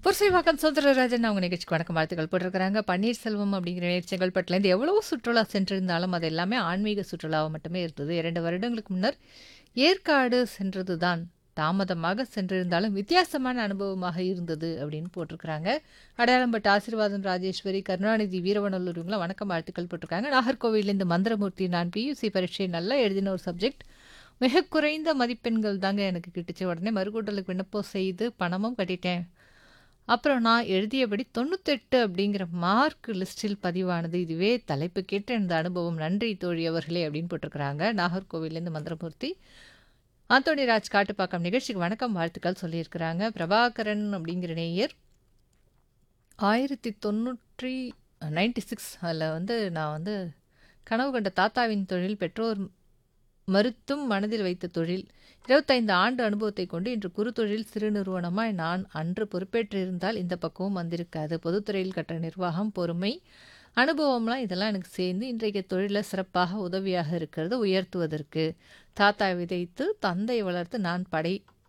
புரசைவாக்கம் சுந்தரராஜன் அவங்க நிகழ்ச்சிக்கு வணக்கம் வாழ்த்துக்கள் போட்டிருக்கிறாங்க பன்னீர்செல்வம் அப்படிங்கிற நேர் செங்கல்பட்டுலேருந்து எவ்வளவோ சுற்றுலா சென்றிருந்தாலும் அது எல்லாமே ஆன்மீக சுற்றுலாவாக மட்டுமே இருந்தது இரண்டு வருடங்களுக்கு முன்னர் ஏற்காடு சென்றது தான் தாமதமாக சென்றிருந்தாலும் வித்தியாசமான அனுபவமாக இருந்தது அப்படின்னு போட்டிருக்கிறாங்க அடையாளம்பட்டு ஆசீர்வாதம் ராஜேஸ்வரி கருணாநிதி வீரவநல்லூர் இவங்களாம் வணக்கம் வாழ்த்துக்கள் போட்டிருக்காங்க நாகர்கோவிலேருந்து மந்திரமூர்த்தி நான் பியூசி பரீட்சை நல்லா எழுதின ஒரு சப்ஜெக்ட் மிக குறைந்த மதிப்பெண்கள் தாங்க எனக்கு கிட்டுச்சு உடனே மறுகூட்டலுக்கு விண்ணப்பம் செய்து பணமும் கட்டிட்டேன் அப்புறம் நான் எழுதியபடி தொண்ணூத்தெட்டு அப்படிங்கிற மார்க் லிஸ்டில் பதிவானது இதுவே தலைப்பு கேட்ட இந்த அனுபவம் நன்றி தோழி அவர்களே அப்படின்னு போட்டிருக்கிறாங்க நாகர்கோவிலேருந்து மந்திரமூர்த்தி ஆந்தோனி ராஜ் காட்டுப்பாக்கம் நிகழ்ச்சிக்கு வணக்கம் வாழ்த்துக்கள் சொல்லியிருக்கிறாங்க பிரபாகரன் அப்படிங்கிற நேயர் ஆயிரத்தி தொண்ணூற்றி நைன்டி சிக்ஸ் அதில் வந்து நான் வந்து கனவு கண்ட தாத்தாவின் தொழில் பெற்றோர் மறுத்தும் மனதில் வைத்த தொழில் இருபத்தைந்து ஆண்டு அனுபவத்தை கொண்டு இன்று குறுத்தொழில் சிறு நிறுவனமாய் நான் அன்று பொறுப்பேற்றிருந்தால் இந்த பக்கமும் வந்திருக்காது பொதுத்துறையில் கற்ற நிர்வாகம் பொறுமை அனுபவம்லாம் இதெல்லாம் எனக்கு சேர்ந்து இன்றைக்கு தொழிலில் சிறப்பாக உதவியாக இருக்கிறது உயர்த்துவதற்கு தாத்தா விதைத்து தந்தை வளர்த்து நான் படை